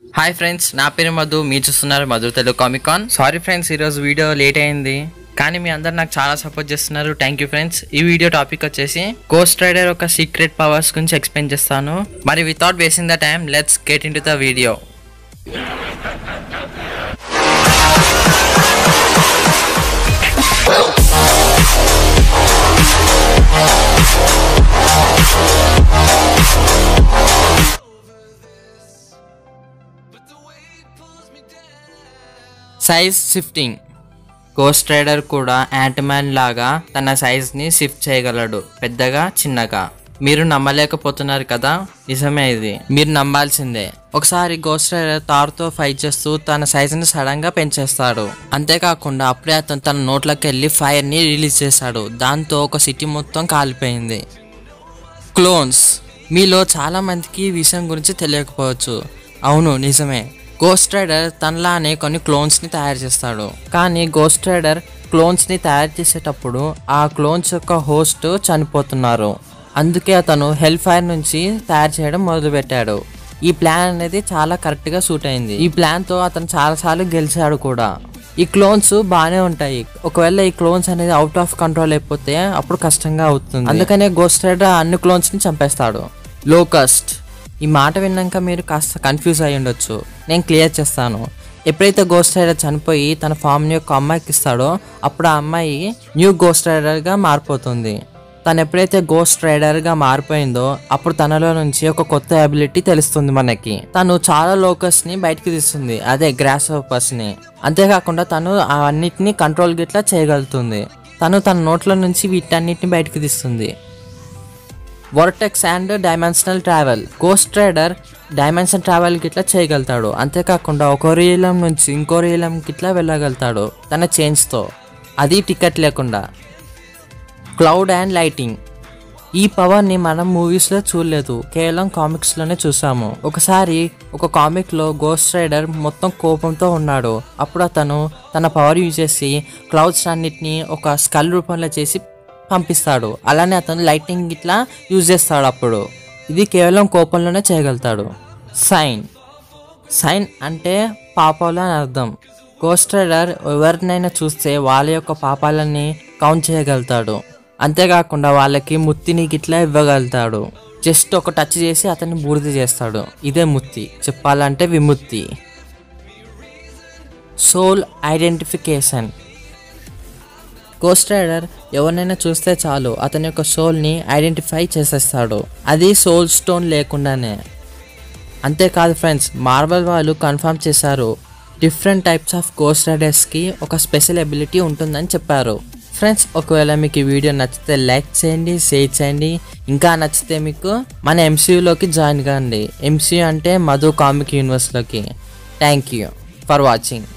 hi friends నా పేరు మధు మీరు చూస్తున్నారు Madhu Telugu comicon sorry friends ఈరోజు వీడియో లేట్ అయింది కానీ మీ అందరు నాకు చాలా సపోర్ట్ చేస్తున్నారు థ్యాంక్ యూ ఫ్రెండ్స్ ఈ వీడియో టాపిక్ వచ్చేసి కోస్ట్ రైడర్ ఒక సీక్రెట్ పవర్స్ గురించి ఎక్స్ప్లెయిన్ చేస్తాను మరి without wasting the time let's get into the video size shifting Ghost Rider కూడా యాంట్ మ్యాన్ లాగా తన సైజ్ని షిఫ్ట్ చేయగలడు పెద్దగా చిన్నగా మీరు నమ్మలేకపోతున్నారు కదా నిజమే ఇది మీరు నమ్మాల్సిందే ఒకసారి గోస్ట్ రైడర్ తారుతో ఫైట్ చేస్తూ తన సైజుని సడన్ గా పెంచేస్తాడు అంతేకాకుండా అప్పుడే అతను తన నోట్లోకి వెళ్ళి ఫైర్ ని రిలీజ్ చేశాడు దాంతో ఒక సిటీ మొత్తం కాలిపోయింది క్లోన్స్ మీలో చాలా మందికి ఈ విషయం గురించి తెలియకపోవచ్చు అవును నిజమే గోస్ట్ రైడర్ తనలానే కొన్ని క్లోన్స్ని తయారు చేస్తాడు కానీ గోస్ట్ రైడర్ క్లోన్స్ని తయారు చేసేటప్పుడు ఆ క్లోన్స్ యొక్క హోస్ట్ చనిపోతున్నారు అందుకే అతను హెల్ ఫైర్ నుంచి తయారు చేయడం మొదలుపెట్టాడు ఈ ప్లాన్ అనేది చాలా కరెక్ట్గా సూట్ అయింది ఈ ప్లాన్తో అతను చాలాసార్లు గెలిచాడు కూడా ఈ క్లోన్స్ బాగానే ఉంటాయి ఒకవేళ ఈ క్లోన్స్ అనేది అవుట్ ఆఫ్ కంట్రోల్ అయిపోతే అప్పుడు కష్టంగా అవుతుంది అందుకనే గోస్ట్ రైడర్ అన్ని క్లోన్స్ ని చంపేస్తాడు లోకస్ట్ ఈ మాట విన్నాక మీరు కాస్త కన్ఫ్యూజ్ అయి ఉండొచ్చు నేను క్లియర్ చేస్తాను ఎప్పుడైతే గోస్ట్ రైడర్ చనిపోయి తన ఫామ్ని ఒక అమ్మాయికి ఇస్తాడో అప్పుడు ఆ అమ్మాయి న్యూ గోస్ట్ రైడర్గా మారిపోతుంది తను ఎప్పుడైతే గోస్ట్ రైడర్ గా మారిపోయిందో అప్పుడు తనలో నుంచి ఒక కొత్త అబిలిటీ తెలుస్తుంది మనకి తను చాలా లోకస్ ని బయటకు తీస్తుంది అదే గ్రాస్ హోపర్స్ ని అంతేకాకుండా తను అన్నిటిని కంట్రోల్ గిట్లా చేయగలుగుతుంది తను తన నోట్ల నుంచి వీటన్నిటిని బయటకు తీస్తుంది vertex and dimensional travel Ghost Rider dimension travel గిట్లా చేయగలుగుతాడు అంతేకాకుండా ఒక రీలం నుంచి ఇంకో రీలం గిట్లా వెళ్ళగలుగుతాడు తన చేంజ్తో అది టికెట్ లేకుండా క్లౌడ్ అండ్ లైటింగ్ ఈ పవర్ని మనం మూవీస్లో చూడలేదు కేవలం కామిక్స్లోనే చూసాము ఒకసారి ఒక కామిక్లో గోస్ట్ రైడర్ మొత్తం కోపంతో ఉన్నాడు అప్పుడు అతను తన పవర్ యూజ్ చేసి క్లౌడ్స్ అన్నిటిని ఒక స్కల్ రూపంలో చేసి పంపిస్తాడు అలానే అతను లైటింగ్ ఇట్లా యూజ్ చేస్తాడు అప్పుడు ఇది కేవలం కోపంలోనే చేయగలుగుతాడు సైన్ సైన్ అంటే పాపాలు అని అర్థం గోస్ట్ రైడర్ ఎవరినైనా చూస్తే వాళ్ళ యొక్క పాపాలని కౌంట్ చేయగలుగుతాడు అంతేకాకుండా వాళ్ళకి ముత్తిని గిట్లా ఇవ్వగలుగుతాడు జస్ట్ ఒక టచ్ చేసి అతన్ని బూడిద చేస్తాడు ఇదే ముత్తి చెప్పాలంటే విముక్తి సోల్ ఐడెంటిఫికేషన్ గోస్ట్ రైడర్ ఎవరినైనా చూస్తే చాలు అతని యొక్క సోల్ని ఐడెంటిఫై చేసేస్తాడు అది సోల్ స్టోన్ లేకుండానే అంతేకాదు ఫ్రెండ్స్ మార్వల్ వాళ్ళు కన్ఫర్మ్ చేశారు డిఫరెంట్ టైప్స్ ఆఫ్ గోస్ట్ రైడర్స్కి ఒక స్పెషల్ ఎబిలిటీ ఉంటుందని చెప్పారు ఫ్రెండ్స్ ఒకవేళ మీకు ఈ వీడియో నచ్చితే లైక్ చేయండి షేర్ చేయండి ఇంకా నచ్చితే మీకు మన ఎంసీయూలోకి జాయిన్ కాండి ఎంసీయూ అంటే మధు కామిక్ యూనివర్స్లోకి థ్యాంక్ యూ ఫర్ వాచింగ్